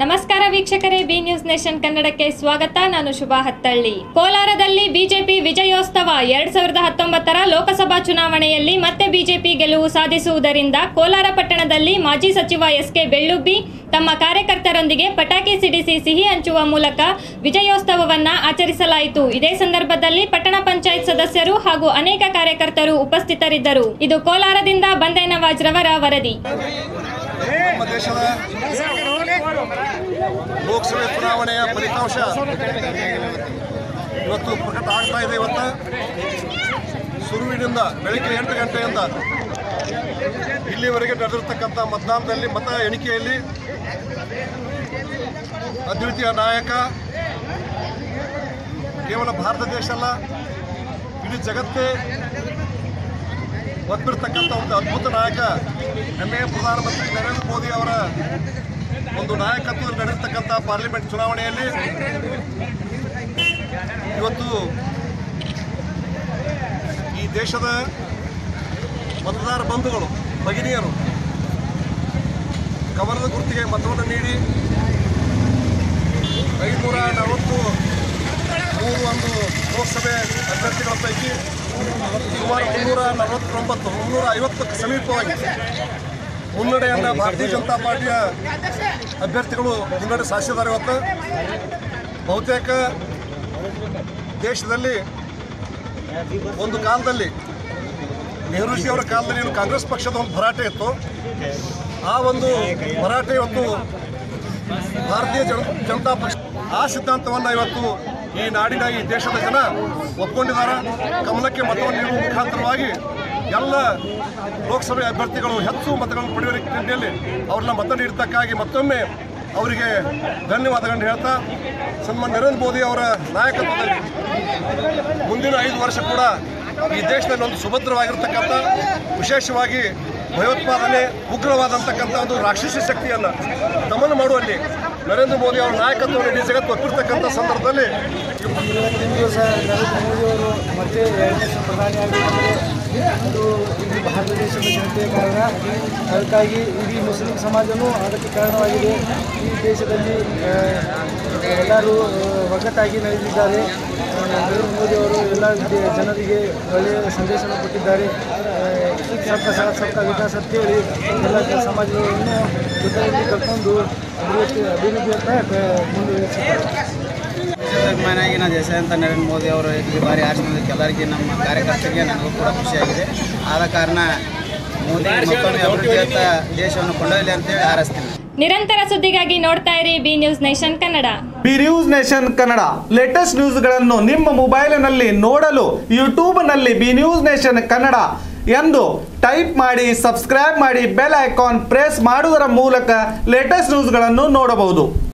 ನಮಸ್ಕಾರ ವೀಕ್ಷಕರೇ B News nation ಕನ್ನಡಕ್ಕೆ ಸ್ವಾಗತ ನಾನು ಶುಭಾ ಹತ್ತಳ್ಳಿ ಕೋಲಾರದಲ್ಲಿ ಬಿಜೆಪಿ ವಿಜಯೋತ್ಸವ ಎರಡ್ ಸಾವಿರದ ಹತ್ತೊಂಬತ್ತರ ಲೋಕಸಭಾ ಚುನಾವಣೆಯಲ್ಲಿ ಮತ್ತೆ ಬಿಜೆಪಿ ಗೆಲುವು ಸಾಧಿಸುವುದರಿಂದ ಕೋಲಾರ ಪಟ್ಟಣದಲ್ಲಿ ಮಾಜಿ ಸಚಿವ ಎಸ್ ಕೆ ಬೆಳ್ಳುಬ್ಬಿ ತಮ್ಮ ಕಾರ್ಯಕರ್ತರೊಂದಿಗೆ ಪಟಾಕಿ ಸಿಡಿಸಿ ಸಿಹಿ ಹಂಚುವ ಮೂಲಕ ವಿಜಯೋತ್ಸವವನ್ನ ಆಚರಿಸಲಾಯಿತು ಇದೇ ಸಂದರ್ಭದಲ್ಲಿ ಪಟ್ಟಣ ಪಂಚಾಯತ್ ಸದಸ್ಯರು ಹಾಗೂ ಅನೇಕ ಕಾರ್ಯಕರ್ತರು ಉಪಸ್ಥಿತರಿದ್ದರು ಇದು ಕೋಲಾರದಿಂದ ಬಂದೆ ನವಾಜ್ ರವರ ವರದಿ ನಮ್ಮ ದೇಶದ ಲೋಕಸಭೆ ಚುನಾವಣೆಯ ಫಲಿತಾಂಶ ಇವತ್ತು ಪ್ರಕಟ ಆಗ್ತಾ ಇದೆ ಇವತ್ತು ಶುರುವಿನಿಂದ ಬೆಳಗ್ಗೆ ಎಂಟು ಗಂಟೆಯಿಂದ ಇಲ್ಲಿವರೆಗೆ ನಡೆದಿರ್ತಕ್ಕಂಥ ಮತದಾನದಲ್ಲಿ ಮತ ಎಣಿಕೆಯಲ್ಲಿ ಅದ್ವಿತೀಯ ನಾಯಕ ಕೇವಲ ಭಾರತ ದೇಶ ಅಲ್ಲ ಇಡೀ ಜಗತ್ತೇ ಒಪ್ಪಿರ್ತಕ್ಕಂಥ ಒಂದು ಅದ್ಭುತ ನಾಯಕ ಹೆಮ್ಮೆಯ ಪ್ರಧಾನಮಂತ್ರಿ ನರೇಂದ್ರ ಮೋದಿ ಅವರ ಒಂದು ನಾಯಕತ್ವದಲ್ಲಿ ನಡೆರ್ತಕ್ಕಂಥ ಪಾರ್ಲಿಮೆಂಟ್ ಚುನಾವಣೆಯಲ್ಲಿ ಇವತ್ತು ಈ ದೇಶದ ಮತದಾರ ಬಂಧುಗಳು ಭಗಿನಿಯರು ಕಮಲದ ಗುರುತಿಗೆ ಮತವನ್ನು ನೀಡಿ ಐನೂರ ನಲವತ್ತು ಮೂರು ಒಂದು ಲೋಕಸಭೆ ಅಭ್ಯರ್ಥಿಗಳ ಪೈಕಿ ಸುಮಾರು ಮುನ್ನೂರ ನಲವತ್ತೊಂಬತ್ತು ಮುನ್ನೂರ ಐವತ್ತಕ್ಕೆ ಸಮೀಪವಾಗಿ ಮುನ್ನಡೆಯನ್ನು ಭಾರತೀಯ ಜನತಾ ಪಾರ್ಟಿಯ ಅಭ್ಯರ್ಥಿಗಳು ಮುನ್ನಡೆ ಸಾಧಿಸಿದ್ದಾರೆ ಇವತ್ತು ಬಹುತೇಕ ದೇಶದಲ್ಲಿ ಒಂದು ಕಾಲದಲ್ಲಿ ನೆಹರೂಜಿ ಅವರ ಕಾಲದಲ್ಲಿ ಏನು ಕಾಂಗ್ರೆಸ್ ಪಕ್ಷದ ಒಂದು ಭರಾಟೆ ಇತ್ತು ಆ ಒಂದು ಭರಾಟೆ ಇವತ್ತು ಭಾರತೀಯ ಜನ ಜನತಾ ಪಕ್ಷ ಆ ಸಿದ್ಧಾಂತವನ್ನು ಇವತ್ತು ಈ ನಾಡಿನ ಈ ದೇಶದ ಜನ ಒಪ್ಕೊಂಡಿದ್ದಾರೆ ಕಮಲಕ್ಕೆ ಮತವನ್ನು ನೀಡುವ ಮುಖಾಂತರವಾಗಿ ಎಲ್ಲ ಲೋಕಸಭೆ ಅಭ್ಯರ್ಥಿಗಳು ಹೆಚ್ಚು ಮತಗಳನ್ನು ಪಡೆಯುವ ನಿಟ್ಟಿನಲ್ಲಿ ಅವ್ರನ್ನ ಮತ ನೀಡತಕ್ಕಾಗಿ ಮತ್ತೊಮ್ಮೆ ಅವರಿಗೆ ಧನ್ಯವಾದಗಳನ್ನು ಹೇಳ್ತಾ ಸನ್ಮಾನ್ ನರೇಂದ್ರ ಮೋದಿ ಅವರ ನಾಯಕತ್ವದಲ್ಲಿ ಮುಂದಿನ ಐದು ವರ್ಷ ಕೂಡ ಈ ದೇಶದಲ್ಲಿ ಒಂದು ಸುಭದ್ರವಾಗಿರ್ತಕ್ಕಂಥ ವಿಶೇಷವಾಗಿ ಭಯೋತ್ಪಾದನೆ ಉಗ್ರವಾದಂತಕ್ಕಂಥ ಒಂದು ರಾಕ್ಷಸ ಶಕ್ತಿಯನ್ನು ದಮನ ಮಾಡುವಲ್ಲಿ ನರೇಂದ್ರ ಮೋದಿ ಅವರ ನಾಯಕತ್ವವನ್ನು ಇಡೀ ಜಗತ್ತು ಒಪ್ಪಿರ್ತಕ್ಕಂಥ ಸಂದರ್ಭದಲ್ಲಿ ಇವತ್ತಿನ ದಿವಸ ನರೇಂದ್ರ ಮೋದಿಯವರು ಮತ್ತೆ ಎರಡನೇ ಸಲ ಪ್ರಧಾನಿ ಆಗಬೇಕಂದ್ರೆ ಅದು ಇಡೀ ಭಾರತ ದೇಶದ ಜನತೆಯ ಕಾರಣ ಅದಕ್ಕಾಗಿ ಇಡೀ ಮುಸ್ಲಿಂ ಸಮಾಜನೂ ಅದಕ್ಕೆ ಕಾರಣವಾಗಿದೆ ಈ ದೇಶದಲ್ಲಿ ಆ, ಎಲ್ಲರೂ ಆ, ಒಗ್ಗಟ್ಟಾಗಿ ನಡೆದಿದ್ದಾರೆ ಆ, ನರೇಂದ್ರ ಮೋದಿಯವರು ಎಲ್ಲ ದೇ- ಜನರಿಗೆ ಒಳ್ಳೆಯ ಸಂದೇಶವನ್ನು ಕೊಟ್ಟಿದ್ದಾರೆ ಆ, ಸಬ್ಕ ಸಾಥ್ ಸಬ್ಕ ವಿಕಾಸ್ ಅಂತೇಳಿ ಎಲ್ಲ ಸಮಾಜಗಳನ್ನು ಜೊತೆಯಲ್ಲಿ ಕರ್ಕೊಂಡು ಅಭಿವೃದ್ಧಿ ಅಭಿವೃದ್ಧಿಯತ್ತ ಮುಂದುವರಿಸಿದ್ದಾರೆ ಅಭಿಮಾನಿಯಾಗಿನ ದೇಶಾದ್ಯಂತ ನರೇಂದ್ರ ಮೋದಿ ಅವರು ಈ ಬಾರಿ ಆರಿಸಿದ್ದಕ್ಕೆ ಎಲ್ಲರಿಗೆ ನಮ್ಮ ಕಾರ್ಯಕರ್ತರಿಗೆ ನನಗೂ ಕೂಡ ಖುಷಿಯಾಗಿದೆ ಆದ ಕಾರಣ ಮೋದಿ ಮತ್ತೊಮ್ಮೆ ಅಭಿವೃದ್ಧಿಯತ್ತ ದೇಶವನ್ನು ಕೊಂಡೊಯ್ಯಲಿ ಅಂತೇಳಿ ಹಾರೈಸ್ತೀನಿ ನಿರಂತರ ಸುದ್ದಿಗಾಗಿ ನೋಡ್ತಾ ಇರಿ B News Nation Kannada B News Nation Kannada latest ನ್ಯೂಸ್ಗಳನ್ನು ನಿಮ್ಮ ಮೊಬೈಲಿನಲ್ಲಿ ನೋಡಲು ಯೂಟ್ಯೂಬ್ನಲ್ಲಿ ಬಿ ನ್ಯೂಸ್ ನೇಷನ್ ಕನ್ನಡ ಎಂದು ಟೈಪ್ ಮಾಡಿ ಸಬ್ಸ್ಕ್ರೈಬ್ ಮಾಡಿ ಬೆಲ್ ಐಕಾನ್ ಪ್ರೆಸ್ ಮಾಡುವುದರ ಮೂಲಕ ಲೇಟೆಸ್ಟ್ ನ್ಯೂಸ್ಗಳನ್ನು ನೋಡಬಹುದು